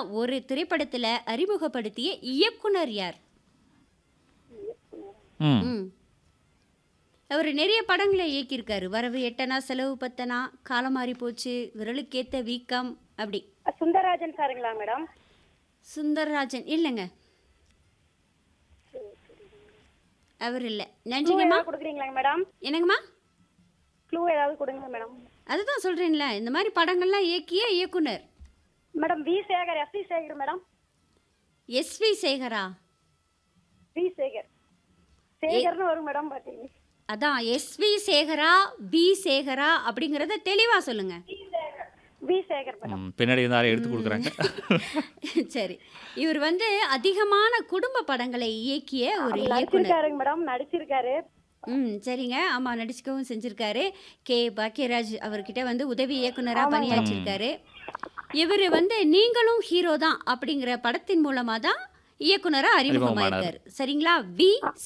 ஒரு திரைப்படத்துல அறிமுகப்படுத்திய இயக்குனர் யார் ம் ம் அவர் நிறைய படங்களை இயக்கியிருக்காரு வரவு எட்டனா செலவு பத்தனா காலம் மாறி போச்சு விரலுக்கேத்த வீக்கம் அப்படி சுந்தரராஜன் சாருங்களா மேடம் சுந்தரராஜன் இல்லைங்க அவர் இல்லை க்ளூ நன்றிங்கம்மா ஏதாவது கொடுக்குறீங்களாங்க மேடம் என்னங்கம்மா க்ளூ ஏதாவது கொடுங்க மேடம் அதுதான் சொல்கிறேன்ல இந்த மாதிரி படங்கள்லாம் இயக்கிய இயக்குனர் madam V Sekhar S V Sekhar madam SV சேகரா வி சேகர் சேகர்னு வரும் மேடம் பார்த்தீங்க அதான் எஸ்வி சேகரா பி சேகரா அப்படிங்கிறத தெளிவாக சொல்லுங்க வி சேகர் மேடம் ம், பின்னாடி இருந்து யாரும் எடுத்து கொடுக்குறாங்க சரி இவர் வந்து அதிகமான குடும்ப படங்களை இயக்கிய ஒரு இயக்குனர் நடிச்சிருக்காருங்க மேடம் நடிச்சிருக்காரு ம் சரிங்க ஆமாம் நடிச்சுக்கவும் செஞ்சுருக்காரு கே பாக்கியராஜ் அவர்கிட்ட வந்து உதவி இயக்குனராக பணியாற்றிருக்காரு இவர் வந்து நீங்களும் ஹீரோ தான் அப்படிங்கிற படத்தின் மூலமாக தான் இயக்குனராக அறிமுகமாயிருக்காரு சரிங்களா வி